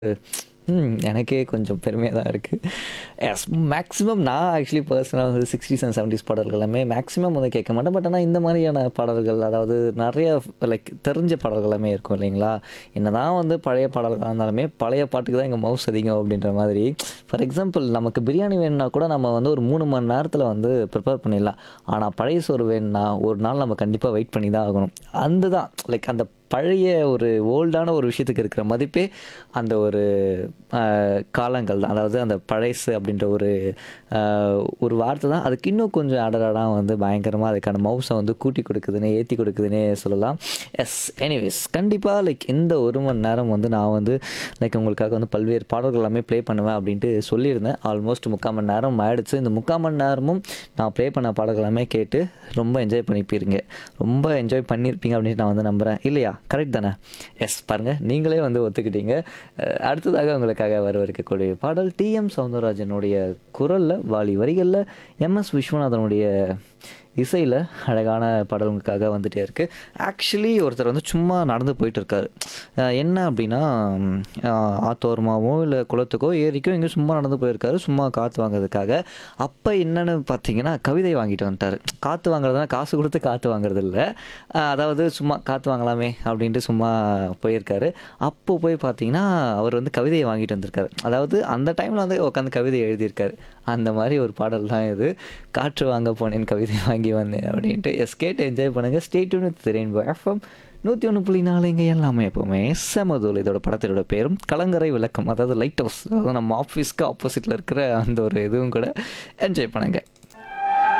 ம். எனக்கே கொஞ்சம் பெருமையா தான் இருக்கு. எஸ் மேக்ஸிமம் நான் ஆக்சுவலி பர்சனலா வந்து 60ஸ் அண்ட் 70ஸ் பாடல்கள் எல்லாமே மேக்ஸிமம் வந்து கேட்க மாட்டேன். பட் ஆனா இந்த மாதிரியான பாடல்கள் அதாவது நெறைய லைக் தெரிஞ்ச பாடல்கள் எல்லாமே இருக்கும் இல்லைங்களா? என்னதான் வந்து பழைய பாடல்களா இருந்தாலுமே, பழைய பாட்டுக்கு தான் எங்க மவுஸ் அதிகம் அப்படின்ற மாதிரி. ஃபார் எக்ஸாம்பிள் நமக்கு பிரியாணி வேணும்னா கூட நம்ம வந்து ஒரு 3 மணி நேரத்தில வந்து ப்ரிப்பேர் பண்ணிடலாம். ஆனா பழைய சோறு வேணும்னா, ஒரு நாள் நம்ம கண்டிப்பா வெயிட் பண்ணி தான் ஆகணும். அந்த தான் லைக் அந்த பழைய ஒரு ஓல்டான ஒரு விஷயத்துக்கு இருக்கிற மதிப்பே அந்த ஒரு அ காலங்கள் தான். அதாவது அந்த பழசு அப்படின்ற ஒரு அ ஒரு வார்த்தை தான் அதுக்கு இன்னும் கொஞ்சம் அடடடா வந்து பயங்கரமா அதுக்கான மவுஸ வந்து கூட்டி கொடுக்குதுன்னே, ஏத்தி கொடுக்குதுன்னே சொல்லலாம். எஸ் எனிவேஸ் கண்டிப்பா லைக் இந்த 1 மணி நேரம் வந்து நான் வந்து லைக் உங்களுக்காக வந்து பல்வேறு பாடல்கள் எல்லாமே ப்ளே பண்ணுவேன் அப்படின்ட்டு சொல்லியிருந்தேன். ஆல்மோஸ்ட் 3/4 மணி நேரம் ஆயிடுச்சு. இந்த 3/4 மணி நேரமும் நான் ப்ளே பண்ண பாடல்கள் எல்லாமே கேட்டு ரொம்ப என்ஜாய் பண்ணியிருப்பீங்க. ரொம்ப என்ஜாய் பண்ணியிருப்பீங்க அப்படின்னு நான் வந்து நம்புறேன். இல்லையா? கரெக்ட் தானே? எஸ் பாருங்க நீங்களே வந்து ஒத்துக்கிட்டீங்க. அ அடுத்ததாக உங்களுக்காக வரவிருக்கக்கூடிய பாடல் டி.எம். சௌந்தரராஜனுடைய குரல்ல, வாலி வரிகள்ல, எம்.எஸ். விஸ்வநாதனுடைய இசையில அழகான பாடல் உங்களுக்காக வந்துட்டே இருக்கு. ஆக்சுவலி ஒருத்தர் வந்து சும்மா நடந்து போயிட்டு இருக்காரு. அ என்ன அப்படின்னா, அ ஆத்தோரமாவோ இல்ல குளத்துக்கோ, ஏரிக்கோ எங்கேயோ சும்மா நடந்து போயிருக்காரு. சும்மா காத்து வாங்குறதுக்காக. அப்ப என்னன்னு பார்த்தீங்கன்னா, கவிதை வாங்கிட்டு வந்துட்டாரு. காத்து வாங்குறதுனா காசு குடுத்து காத்து வாங்குறது இல்ல. அ அதாவது சும்மா காத்து வாங்கலாமே அப்படின்ட்டு சும்மா போயிருக்காரு. அப்போ போய் பார்த்தீங்கன்னா, அவர் வந்து கவிதைய வாங்கிட்டு வந்திருக்காரு. அதாவது அந்த டைம்ல வந்து உட்காந்து கவிதை எழுதியிருக்காரு. அந்த மாரி ஒரு பாடல் தான் இது. காற்று வாங்க போனேன் கவிதை வாங்கி வந்தேன் அப்படின்ட்டு. எஸ் கேட்டு என்ஜாய் பண்ணுங்க. Stay tuned with Rainbow FM 101.4 இங்க எல்லாமே எப்பவுமே செமதூள். இதோட படத்தோட பேரும் கலங்கரை விளக்கம். அதாவது லைட் ஹவுஸ். அதாவது நம்ம ஆஃபீஸ்க்கு ஆப்போசிட்ல இருக்கிற அந்த ஒரு இதுவும் கூட என்ஜாய் பண்ணுங்க.